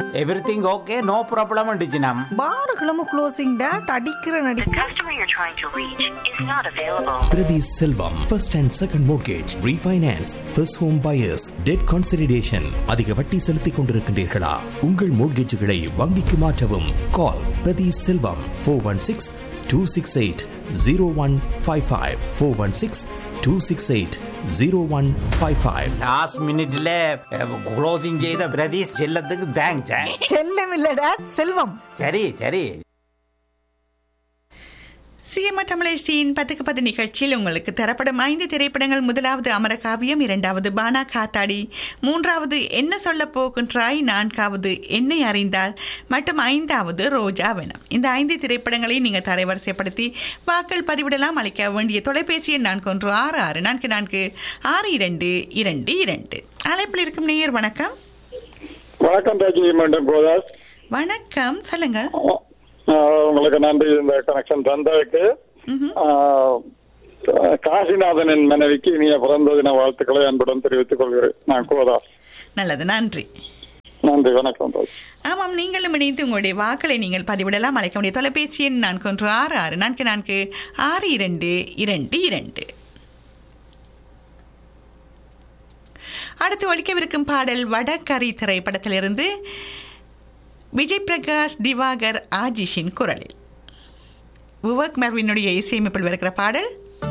Everything okay no problem டிச்சினம் பாருகளும் closing date அடிக்கிற நடி The customer you're trying to reach is not available. Priti Selvam, first and second mortgage, refinance, first home buyers, debt consolidation. அதிக வட்டி செலுத்திக் கொண்டிருக்கின்றீர்களா உங்கள் மோட்கேஜுகளை வங்கிக்கு மாற்றவும் call Prathi Selvam four one six two six eight zero one five five four one six two six eight zero one five five last மினிட்ல closing செய்த பிரதீஷ் செல்லத்துக்கு thanks செல்லம் இல்ல டேட் செல்வம் சரி சரி சிஎம்ஆ தமிழேஷ்டியின் பத்துக்கு பத்து நிகழ்ச்சியில் உங்களுக்கு தரப்படும் ஐந்து திரைப்படங்கள் முதலாவது அமரகாவியம் இரண்டாவது பானா காத்தாடி மூன்றாவது என்ன சொல்ல போகின்றாய் நான்காவது என்னை அறிந்தால் மற்றும் ஐந்தாவது ரோஜா வெனம் இந்த ஐந்து திரைப்படங்களை நீங்கள் தரைவரிசைப்படுத்தி வாக்கள் பதிவிடலாம் அளிக்க வேண்டிய தொலைபேசி எண் நான்கு ஒன்று ஆறு ஆறு நான்கு நான்கு ஆறு இரண்டு இரண்டு இரண்டு அழைப்பில் இருக்கும் நேயர் வணக்கம் வணக்கம் ராஜி மீண்டும் கோதாஸ் வணக்கம் சொல்லுங்கள் ஆஹ் உங்களுக்கு நன்றி இந்த கனெக்ஷன் தந்ததுக்கு ம்ஹும். ஆஹ் காசிநாதனின் மனைவிக்கு இனிய பிறந்த தின வாழ்த்துக்களை அன்புடன் தெரிவித்துக் கொள்கிறேன் நான் கோதாஸ் நல்லது நன்றி நன்றி வணக்கம் ராஜி ஆமாம் நீங்களும் இணைந்து உங்களுடைய வாக்களை நீங்கள் பதிவிடலாம் அழைக்க முடிய தொலைபேசி எண் நான்கு ஒன்று ஆறு ஆறு நான்கு நான்கு ஆறு இரண்டு இரண்டு இரண்டு அடுத்து ஒழிக்கவிருக்கும் பாடல் வடகரி திரைப்படத்திலிருந்து விஜய் பிரகாஷ் திவாகர் ஆஜிஷின் குரலில் விவேக் மெர்வினுடைய இசையமைப்பில் வருகிற பாடல்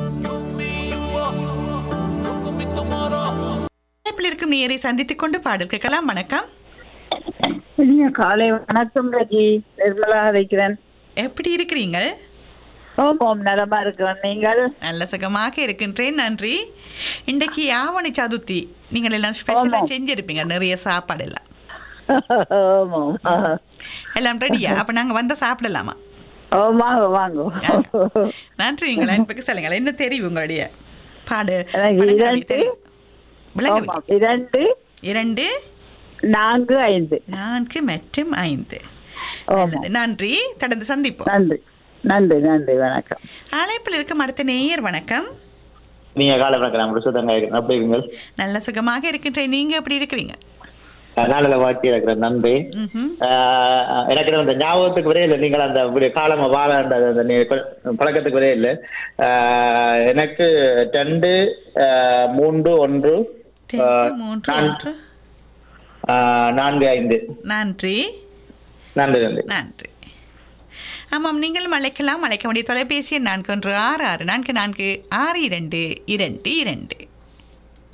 இணைப்பில் இருக்கும் நேரை சந்தித்துக் கொண்டு பாடல் கேட்கலாம் வணக்கம் இனிய காலை வணக்கம் ரஜி நிர்மலா அழைக்கிறேன் எப்படி இருக்கிறீங்க ஓம் ஓம் நலமா இருக்கிறேன் நீங்கள் நல்ல சுகமாக இருக்கின்றேன் நன்றி இன்றைக்கு ஆவணி சதுர்த்தி நீங்கள் எல்லாம் ஸ்பெஷலா ஆமாம். செஞ்சிருப்பீங்க நிறைய சாப்பாடு எல்லாம் ஓம் ஓம் எல்லாம் ரெடியா அப்ப நாங்க வந்தா சாப்பிடலாமா ஓ வாங்க வாங்க நன்றி உங்கள் அன்புக்கு சொல்லுங்கள் என்ன தெரியும் உங்களுடைய பாடு எனக்கு படங்களுடைய இரண்டு. தெரிவு. விளங்கவில்லை. ஆமாம் இரண்டு இரண்டு நான்கு ஐந்து நான்கு மற்றும் ஐந்து ஆமாம். நல்லது. நன்றி தொடர்ந்து சந்திப்போம் நன்றி நன்றி நன்றி வணக்கம் அழைப்பில் இருக்கும் அடுத்த நேயர் வணக்கம் நீங்க காலை வணக்கம் ரிசுதங்க இருக்கேன் அப்படி இருங்கள் நல்ல சுகமாக இருக்கின்றேன் நீங்க எப்படி இருக்கிறீங்க நாளில் வாழ்க்கை இருக்கிறேன் நன்றி ம்ஹும். ஆஹ் எனக்கு அந்த ஞாபகத்துக்கு வரே இல்லை நீங்கள் அந்த ஒரு காலமா வாழாண்ட அந்த நீ- பழக்கத்துக்கு வரே இல்லை ஆஹ் எனக்கு ரெண்டு ஆஹ் மூன்று ஒன்று ரெண்டு, ஆஹ் மூன்று நான்- ஒன்று ஆஹ் நான்கு ஐந்து நன்றி நன்றி நன்றி நன்றி ஆமாம் நீங்களும் அழைக்கலாம் அழைக்க வேண்டிய தொலைபேசி எண் நான்கு ஒன்று ஆறு ஆறு நான்கு நான்கு ஆறு இரண்டு இரண்டு இரண்டு